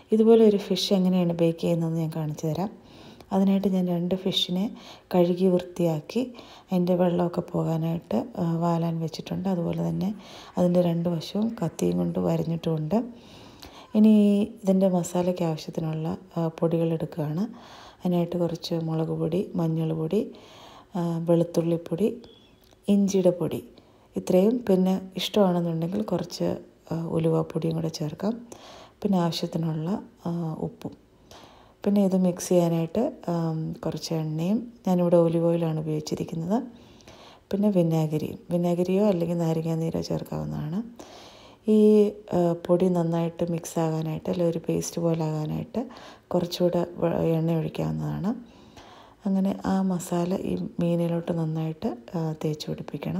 ഇതുപോലെ ഒരു ഫിഷ് എങ്ങനെയാണ് ബേക്ക് ചെയ്യുന്നതെന്ന് ഞാൻ കാണിച്ചു തരാം അതിനായിട്ട് ഞാൻ രണ്ട് ഫിഷിനെ കഴുകി വൃത്തിയാക്കി അതിൻ്റെ വെള്ളമൊക്കെ പോകാനായിട്ട് ആ, വാലാൻ വെച്ചിട്ടുണ്ട് അതുപോലെ തന്നെ അതിൻ്റെ രണ്ട് വശവും കത്തിയും കൊണ്ട് വരഞ്ഞിട്ടുമുണ്ട് ഇനി ഇതിൻ്റെ മസാലയ്ക്ക് ആവശ്യത്തിനുള്ള ആ, പൊടികൾ എടുക്കുകയാണ് അതിനായിട്ട് കുറച്ച് മുളക് പൊടി മഞ്ഞൾ പൊടി ആ, വെളുത്തുള്ളിപ്പൊടി ഇഞ്ചിയുടെ പൊടി ഇത്രയും പിന്നെ ഇഷ്ടമാണെന്നുണ്ടെങ്കിൽ കുറച്ച് ആ, ഉലുവാപ്പൊടിയും കൂടെ ചേർക്കാം പിന്നെ ആവശ്യത്തിനുള്ള ആ, ഉപ്പും പിന്നെ ഇത് മിക്സ് ചെയ്യാനായിട്ട് ആം, കുറച്ച് എണ്ണയും ഞാനിവിടെ ഒലിവ് ഓയിലാണ് ഉപയോഗിച്ചിരിക്കുന്നത് പിന്നെ വിനാഗിരിയും വിനാഗിരിയോ അല്ലെങ്കിൽ നാരങ്ങാനീരോ ചേർക്കാവുന്നതാണ് ഈ ആ, പൊടി നന്നായിട്ട് മിക്സ് ആകാനായിട്ട് അല്ലെങ്കിൽ ഒരു പേസ്റ്റ് പോലെ ആകാനായിട്ട് കുറച്ചുകൂടെ വെ- എണ്ണ ഒഴിക്കാവുന്നതാണ് അങ്ങനെ ആ മസാല ഈ മീനിലോട്ട് നന്നായിട്ട് ആ, തേച്ച് പിടിപ്പിക്കണം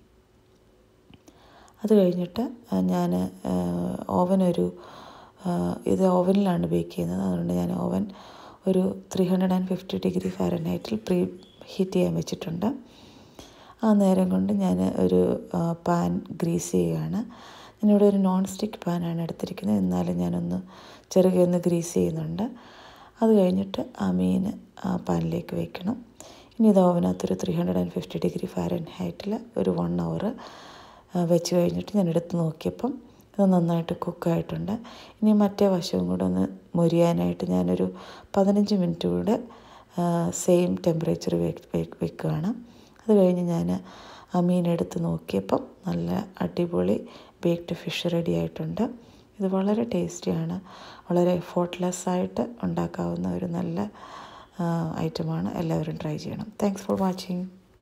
അത് കഴിഞ്ഞിട്ട് ഞാൻ ഓവൻ ഒരു ആ, ഇത് ഓവനിലാണ് ബേക്ക് ചെയ്യുന്നത് അതുകൊണ്ട് ഞാൻ ഓവൻ ഒരു three hundred and fifty degree ഫാരനൈറ്റിൽ പ്രീ ഹീറ്റ് ചെയ്യാൻ വെച്ചിട്ടുണ്ട് ആ നേരം കൊണ്ട് ഞാൻ ഒരു ആ, പാൻ ഗ്രീസ് ചെയ്യുകയാണ് ഞാനിവിടെ ഒരു നോൺ സ്റ്റിക്ക് പാനാണ് എടുത്തിരിക്കുന്നത് എന്നാലും ഞാനൊന്ന് ചെറുകെ ഒന്ന് ഗ്രീസ് ചെയ്യുന്നുണ്ട് അത് കഴിഞ്ഞിട്ട് ആ മീൻ ആ പാനിലേക്ക് വെക്കണം ഇനി ഇത് ഓവനകത്തൊരു three hundred and fifty degree ഫാരൻ ഹൈറ്റിൽ ഒരു വൺ അവർ വെച്ച് കഴിഞ്ഞിട്ട് ഞാൻ എടുത്ത് നോക്കിയപ്പം ഇത് നന്നായിട്ട് കുക്കായിട്ടുണ്ട് ഇനി മറ്റേ വശവും കൂടെ ഒന്ന് മൊരിയാനായിട്ട് ഞാനൊരു പതിനഞ്ച് മിനിറ്റ് കൂടെ സെയിം ടെമ്പറേച്ചർ വെക്കുകയാണ് അത് കഴിഞ്ഞ് ഞാൻ ആ മീൻ എടുത്ത് നോക്കിയപ്പം നല്ല അടിപൊളി ബേക്ക്ഡ് ഫിഷ് റെഡി ആയിട്ടുണ്ട് ഇത് വളരെ ടേസ്റ്റിയാണ് വളരെ എഫോർട്ട്ലെസ് ആയിട്ട് ഉണ്ടാക്കാവുന്ന ഒരു നല്ല ഐറ്റമാണ് എല്ലാവരും ട്രൈ ചെയ്യണം താങ്ക്സ് ഫോർ വാച്ചിങ്